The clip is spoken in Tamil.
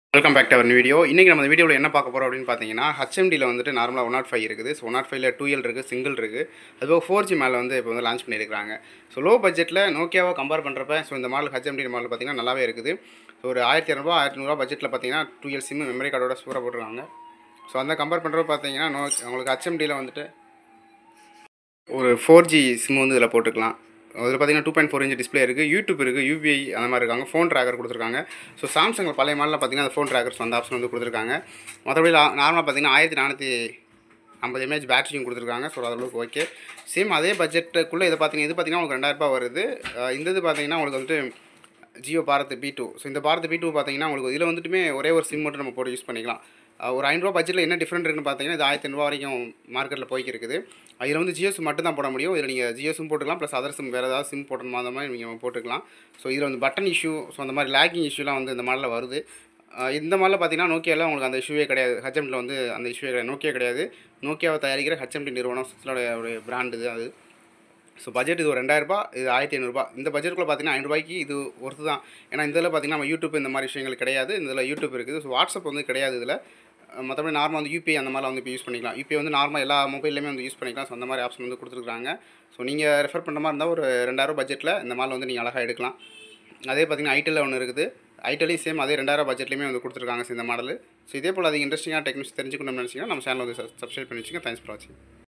welcome back to our video இன்றைக்கி நம்ம இந்த வீடியோவில் என்ன பார்க்க போகிறோம் அப்படின்னு பார்த்தீங்கன்னா ஹச்எம்டியில் வந்துட்டு நார்மலாக ஒன் நாட் ஃபைவ் இருக்குது ஸோ ஒன் நாட் ஃபைவ்ல டூ எல் இருக்குது சிங்கிள் இருக்குது அதுபோக ஃபோர் ஜி மேலே வந்து இப்போ வந்து லான்ச் பண்ணியிருக்காங்க ஸோ லோ பட்ஜெட்டில் நோக்கியாவை கம்பேர் பண்ணுறப்ப ஸோ இந்த மாடல் ஹச்எம்டி மாடல் பார்த்தீங்கன்னா நல்லாவே இருக்குது ஸோ ஒரு ஆயிரத்தி இரநூறுவா ஆயிரத்தி நூறுரூவா பட்ஜெட்டில் பார்த்தீங்கன்னா டூ எல் சிம் மெமரி கார்டோட சூப்பராக போட்டுருக்காங்க ஸோ அந்த கம்பேர் பண்ணுறப்ப பார்த்தீங்கன்னா நோ உங்களுக்கு ஹச்எம்டியில் வந்துட்டு ஒரு ஃபோர் ஜி சிம் வந்து இதில் போட்டுக்கலாம் அதில் பார்த்தீங்கன்னா two point four inch display இருக்குது யூடியூப் இருக்குது யூபிஐ அந்த மாதிரி இருக்காங்க ஃபோன் ட்ராக்கர் கொடுத்துருக்காங்க ஸோ சாம்சங் பழைய மாடலில் பார்த்தீங்கன்னா அந்த ஃபோன் ட்ராக்கர்ஸ் அந்த ஆப்ஷன் வந்து கொடுத்துருக்காங்க மற்றபடி நார்மலாக பார்த்தீங்கன்னா ஆயிரத்தி நானூற்றி ஐம்பது எம்ஏஹெச் பேட்டரியும் கொடுத்துருக்காங்க ஸோ அதளவுக்கு ஓகே சேம் அதே பட்ஜெட்டுக்குள்ளே இது பார்த்தீங்கன்னா இது பார்த்தீங்கன்னா உங்களுக்கு ரெண்டாயிரரூபா வருது அஹ் இந்த இது பார்த்தீங்கன்னா உங்களுக்கு வந்துட்டு Jio Bharat B two so இந்த பாரத் பி டூ பார்த்தீங்கன்னா உங்களுக்கு இதில் வந்துட்டுமே ஒரே ஒரு சிம் மட்டும் நம்ம போட்டு யூஸ் பண்ணிக்கலாம் அஹ் ஒரு ஐநூறுரூவா பட்ஜெட்டில் என்ன டிஃப்ரெண்ட் இருக்குன்னு பார்த்தீங்கன்னா இது ஆயிரத்தி ஐநூறுவா வரைக்கும் மார்க்கெட்டில் போய்க்கு இருக்குது அதில் வந்து ஜியோ சிம் மட்டும் தான் போட முடியும் இதில் நீங்கள் ஜியோ சிம் போட்டுக்கலாம் ப்ளஸ் அதர் சிம் வேறு ஏதாவது சிம் போட்டணுமா அந்த மாதிரி நீங்கள் போட்டுக்கலாம் ஸோ இதில் வந்து பட்டன் இஷ்யூ ஸோ அந்த மாதிரி லேக்கிங் இஷ்யூலாம் வந்து இந்த மாடலில் வருது அஹ் இந்த மாதிரிலாம் பார்த்தீங்கன்னா நோக்கியாவில் உங்களுக்கு அந்த இஷ்யூவே கிடையாது ஹச்எம்டியில் வந்து அந்த இஷ்யூவே கிடையாது நோக்கியா கிடையாது நோக்கியாவை தயாரிக்கிற ஹச்எம்டி நிறுவனம் சிஸ்லோட ஒரு பிராண்ட் இது அது ஸோ பட்ஜெட் இது ஒரு ரெண்டாயிரரூபா இது ஆயிரத்தி ஐநூறுரூபா இந்த பட்ஜெட்டுக்குள்ள பார்த்தீங்கன்னா ஐநூறுபாய்க்கு இது ஒர்த்து தான் ஏன்னா இந்த இதில் பார்த்தீங்கன்னா நம்ம யூடியூப் இந்த மாதிரி விஷயங்கள் கிடையாது இந்த இதில் யூடியூப் இருக்குது ஸோ வாட்ஸ்அப் வந்து கிடையாது இதில் மற்றபடி நார்மலாக வந்து யூபிஐ அந்த மாதிரிலாம் வந்து இப்போ யூஸ் பண்ணிக்கலாம் யூபிஐ வந்து நார்மலாக எல்லா மொபைல்லையுமே வந்து யூஸ் பண்ணிக்கலாம் ஸோ அந்த மாதிரி ஆப்ஷன் வந்து கொடுத்துருக்காங்க ஸோ நீங்கள் ரெஃபர் பண்ணுற மாதிரி இருந்தால் ஒரு ரெண்டாயிரம் பட்ஜெட்டில் இந்த மாடல் வந்து நீங்கள் அழகாக எடுக்கலாம் அதே பார்த்தீங்கன்னா ஐடியில் ஒன்று இருக்குது ஐடிலையும் சேம் அதே ரெண்டாயிரம் பட்ஜெட்லேயுமே வந்து கொடுத்துருக்காங்க ஸோ இந்த மாடல் ஸோ இதே போல் அது இன்ட்ரெஸ்டிங்காக டெக்னிக்ஸ் தெரிஞ்சுக்கணும்னு நினச்சிங்கன்னா நம்ம சேனல் வந்து சப்ஸ்கிரைப் பண்ணி வச்சுங்க தேங்க்ஸ் ஃபார் வாட்சிங்